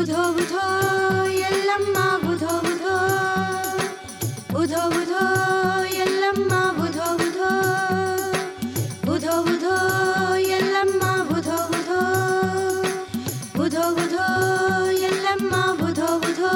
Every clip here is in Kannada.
ಉಧೋ ಉಧೋ ಎಲ್ಲಮ್ಮ ಉಧೋ ಉಧೋ ಉಧೋ ಉಧೋ ಎಲ್ಲಮ್ಮ ಉಧೋ ಉಧೋ ಉಧೋ ಉಧೋ ಎಲ್ಲಮ್ಮ ಉಧೋ ಉಧೋ ಉಧೋ ಉಧೋ ಎಲ್ಲಮ್ಮ ಉಧೋ ಉಧೋ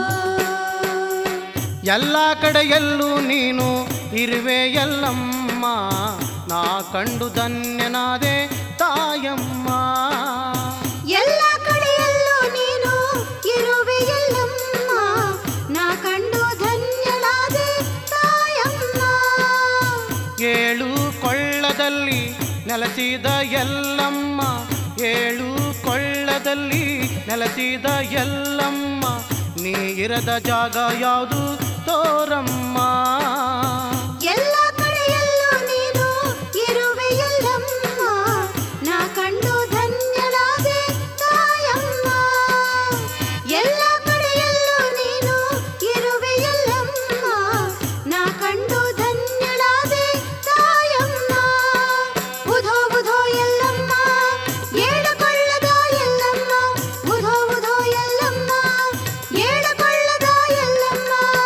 ಎಲ್ಲ ಕಡೆಯಲ್ಲೂ ನೀನು ಇರುವೆ ಎಲ್ಲಮ್ಮ ನಾ ಕಂಡು ಧನ್ಯನಾದೆ ತಾಯಮ್ಮ ಎಲ್ಲ ಕಡೆಯಲ್ಲೂ ನೀನು ಇರುವೆ ಎಲ್ಲಮ್ಮ ನಾ ಕಂಡು ಧನ್ಯಳಾದೆ ತಾಯಮ್ಮ ಏಳು ಕೊಳ್ಳದಲ್ಲಿ ನೆಲೆಸಿದ ಎಲ್ಲಮ್ಮ ಏಳು ಕೊಳ್ಳದಲ್ಲಿ ನೆಲೆಸಿದ ಎಲ್ಲಮ್ಮ ನೀ ಇರದ ಜಾಗ ಯಾವುದು ತೋರಮ್ಮ ಎಲ್ಲ ಕಡೆಯಲ್ಲೂ ನೀನು ಇರುವೆ ಎಲ್ಲಮ್ಮ ನಾ ಕಂಡು ಧನ್ಯಳಾದೆ ತಾಯಮ್ಮ ಎಲ್ಲ ಕಡೆಯಲ್ಲೂ ನೀನು ಇರುವೆ ಎಲ್ಲಮ್ಮ ನಾ ಕಂಡು ಧನ್ಯಳಾದೆ ತಾಯಮ್ಮ ಉಧೋ ಉಧೋ ಎಲ್ಲಮ್ಮ ಏಳಕೊಳ್ಳದ ಎಲ್ಲಮ್ಮ ಉಧೋ ಉಧೋ ಎಲ್ಲಮ್ಮ ಏಳಕೊಳ್ಳದ ಎಲ್ಲಮ್ಮ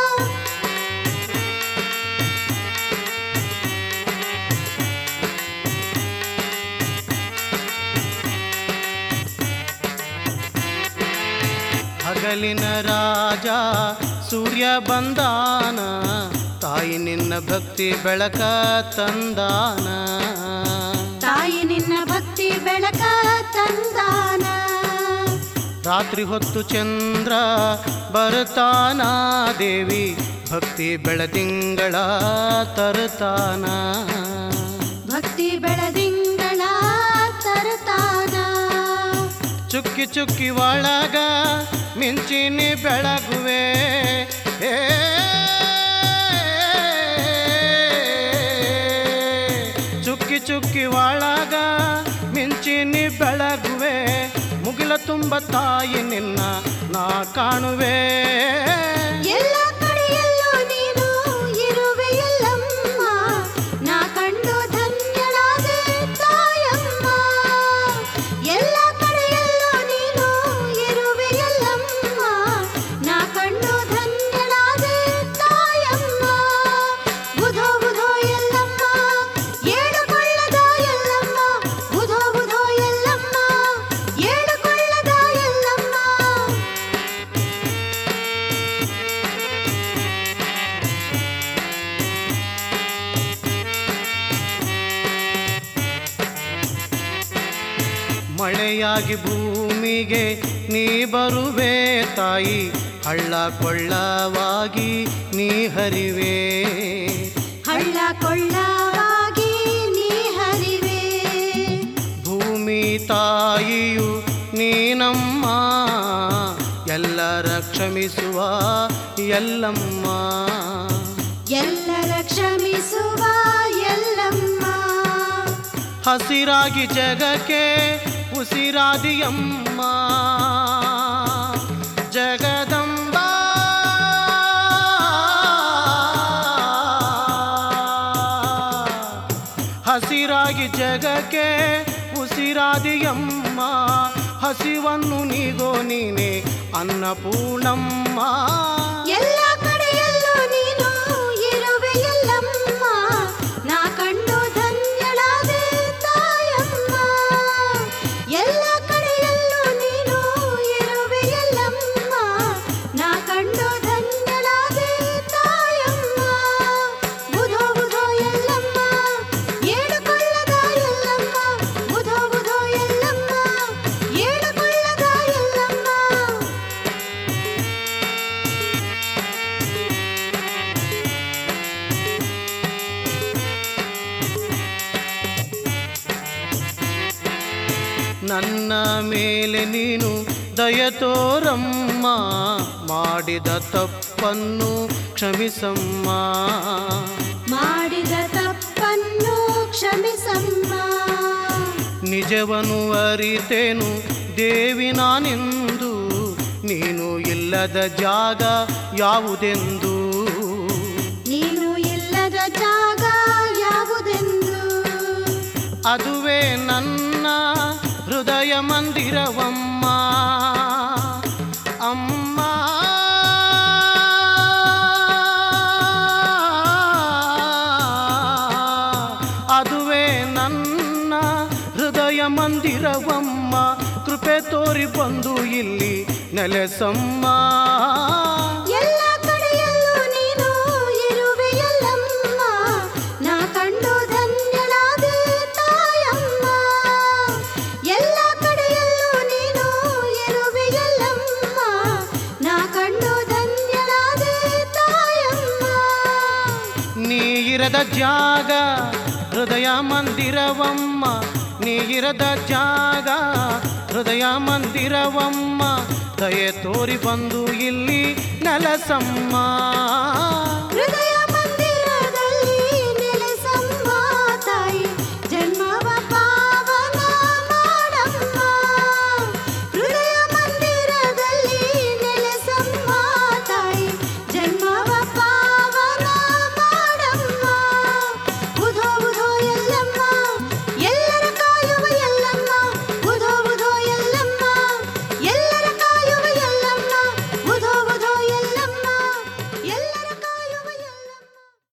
ಹಗಲಿನ ರಾಜ ಸೂರ್ಯ ಬಂದಾನ ತಾಯಿ ನಿನ್ನ ಭಕ್ತಿ ಬೆಳಕ ತಂದಾನ ತಾಯಿ ನಿನ್ನ ಭಕ್ತಿ ಬೆಳಕ ತಂದಾನ ರಾತ್ರಿ ಹೊತ್ತು ಚಂದ್ರ ಬರ್ತಾನ ದೇವಿ ಭಕ್ತಿ ಬೆಳದಿಂಗಳ ತರುತ್ತಾನ ಭಕ್ತಿ ಬೆಳದಿಂಗಳ ತರತಾನ ಚುಕ್ಕಿ ಚುಕ್ಕಿ ಒಳಗ ಮಿಂಚಿನಿ ಬೆಳಗುವೆ ಏ ಚುಕ್ಕಿ ಚುಕ್ಕಿ ಒಳಗ ಮಿಂಚಿನಿ ಬೆಳಗುವೆ ಮುಗಿಲ ತುಂಬ ತಾಯಿ ನಿನ್ನ ನಾ ಕಾಣುವೆ ಎಲ್ಲ ಕಡೆಯಲ್ಲೂ ನೀನು ಇರುವೆ ಎಲ್ಲಮ್ಮ ನಾ ಕಂಡು ಧನ್ಯಳಾದೆ ತಾಯಮ್ಮ ಎಲ್ಲ ಕಡೆಯಲ್ಲೂ ನೀನು ಇರುವೆ ಎಲ್ಲಮ್ಮ ನಾ ಕಂಡು ಧನ್ಯಳಾದೆ ತಾಯಮ್ಮ ಬುಧೋ ಬುಧೋ ಎಲ್ಲಮ್ಮ ಏಳುಕೊಳ್ಳದ ಎಲ್ಲಮ್ಮ ಬುಧೋ ಬುಧೋ ಎಲ್ಲಮ್ಮ ಏಳುಕೊಳ್ಳದ ಎಲ್ಲಮ್ಮ ಮಳೆಯಾಗಿ ಭೂಮಿಗೆ ನೀ ಬರುವೆ ತಾಯಿ ಹಳ್ಳ ಕೊಳ್ಳವಾಗಿ ನೀ ಹರಿವೆ ಹಳ್ಳ ಕೊಳ್ಳವಾಗಿ ನೀ ಹರಿವೆ ಭೂಮಿ ತಾಯಿಯು ನೀನಮ್ಮ ಎಲ್ಲರ ಕ್ಷಮಿಸುವ ಎಲ್ಲಮ್ಮ ಎಲ್ಲರ ಕ್ಷಮಿಸುವ ಎಲ್ಲಮ್ಮ ಹಸಿರಾಗಿ ಜಗಕ್ಕೆ ಉಸಿರಾದಿಯಮ್ಮ ಜಗದಂಬ ಹಸಿರಾಗಿ ಜಗಕ್ಕೆ ಉಸಿರಾದಿಯಮ್ಮ ಹಸಿವನ್ನು ನೀಗೋ ನೀನೆ ಅನ್ನಪೂರ್ಣಮ್ಮ ಎಲ್ಲ ಕಡೆಯಲ್ಲೂ ನೀನು ಇರುವೆ ಎಲ್ಲಮ್ಮ ನಾ ಕಂಡು ಧನ್ಯಳಾದೆ ತಾಯಮ್ಮ ಎಲ್ಲ ಕಡೆಯಲ್ಲೂ ನೀನು ಇರುವೆ ಎಲ್ಲಮ್ಮ ನಾ ಕಂಡು ಧನ್ಯಳಾದೆ ತಾಯಮ್ಮ ಬುಧೋ ಬುಧೋ ಎಲ್ಲಮ್ಮ ಏಳುಕೊಳ್ಳದ ಎಲ್ಲಮ್ಮ ಬುಧೋ ಬುಧೋ ಎಲ್ಲಮ್ಮ ಏಳುಕೊಳ್ಳದ ಎಲ್ಲಮ್ಮ ನನ್ನ ಮೇಲೆ ನೀನು ದಯ ತೋರಮ್ಮ ಮಾಡಿದ ತಪ್ಪನ್ನು ಕ್ಷಮಿಸಮ್ಮ ಮಾಡಿದ ತಪ್ಪನ್ನು ಕ್ಷಮಿಸಮ್ಮ ನಿಜವನ್ನು ಅರಿತೇನು ದೇವಿ ನಾನೆಂದು ನೀನು ಇಲ್ಲದ ಜಾಗ ಯಾವುದೆಂದು ನೀನು ಇಲ್ಲದ ಜಾಗ ಯಾವುದೆಂದು ಅದುವೇ ನನ್ನ ಹೃದಯ ಮಂದಿರವಮ್ಮ ಅಮ್ಮ ಬಂದು ಇಲ್ಲಿ ನೆಲೆಸಮ್ಮ ಎಲ್ಲ ಕಡೆಯಲ್ಲೂ ನೀನು ಇರುವೆಯಲ್ಲಮ್ಮ ನಾ ಕಂಡು ಧನ್ಯಳಾದೆ ತಾಯಮ್ಮ ಎಲ್ಲ ಕಡೆಯಲ್ಲೂ ನೀನು ಇರುವೆಯಲ್ಲಮ್ಮ ನಾ ಕಂಡು ಧನ್ಯಳಾದೆ ತಾಯಮ್ಮ ನೀ ಇರದ ಜಾಗ ಹೃದಯ ಮಂದಿರವಮ್ಮ ನೀ ಇರದ ಜಾಗ ಹೃದಯ ಮಂದಿರವಮ್ಮ ದಯೆ ತೋರಿ ಬಂದು ಇಲ್ಲಿ ನೆಲಸಮ್ಮ